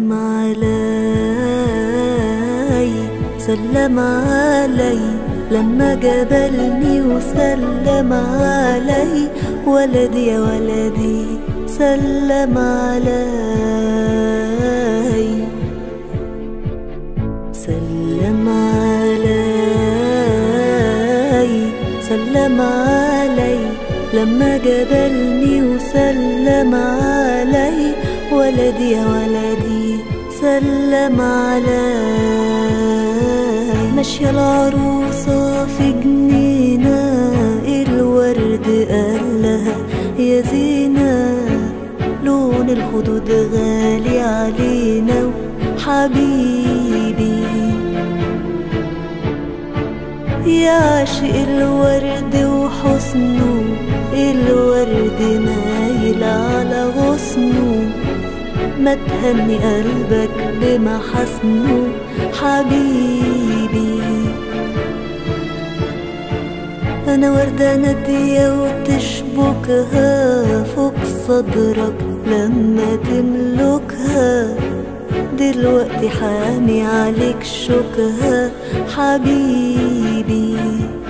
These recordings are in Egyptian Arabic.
سلم علي سلم علي لما جبلني وسلم علي ولدي يا ولدي سلم علي سلم علي سلم علي لما جبلني وسلم علي ولدي يا ولدي سلم علي ماشية العروسة في جنينة الورد قال لها يا زينة لون الخدود غالي علينا حبيبي يا عاشق الورد وحسنه الورد مايل على غصنه ما تهني قلبك بمحاسنه حبيبي أنا وردة نادية وتشبكها فوق صدرك لما تملكها دلوقتي حامي عليك شوكها حبيبي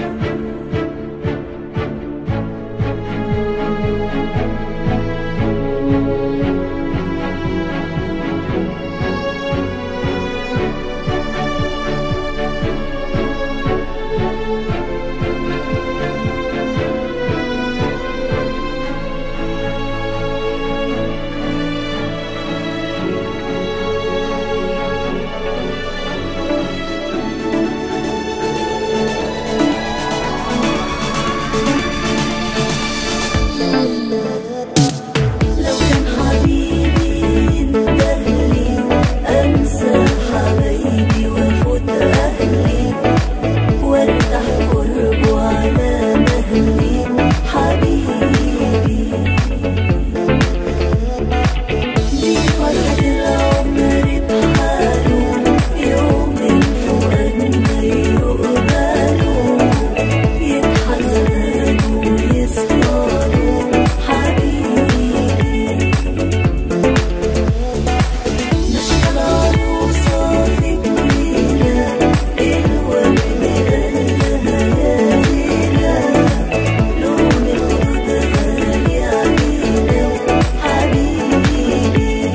لو كان حبيبي انتهلي انسى حبايبي وافوت اهلي وارتاح قربه على مهلي حبيبي دي فرحة العمر بحاله يوم الفؤاد ما يقبله يتحزن ويصفاله حبيبي ماشية العروسة في جنينة الورد قالها يا زينة لون الخدود غالي علينا حبيبي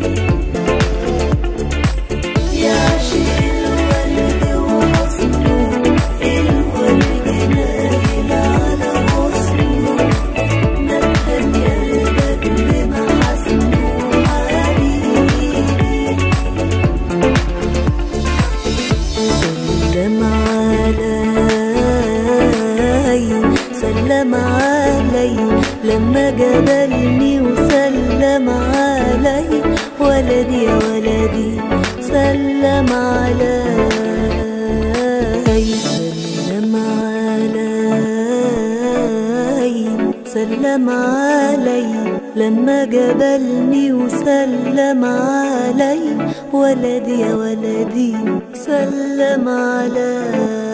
يا عاشق الورد وحسنه الورد نايل على غصنه ما تهني قلبك بمحاسنه حبيبي سلم علي سلم علي لما جبلني وسلم علي ولدي يا ولدي سلم علي سلم علي سلم علي لما جبلني وسلم علي ولدي يا ولدي سلم علي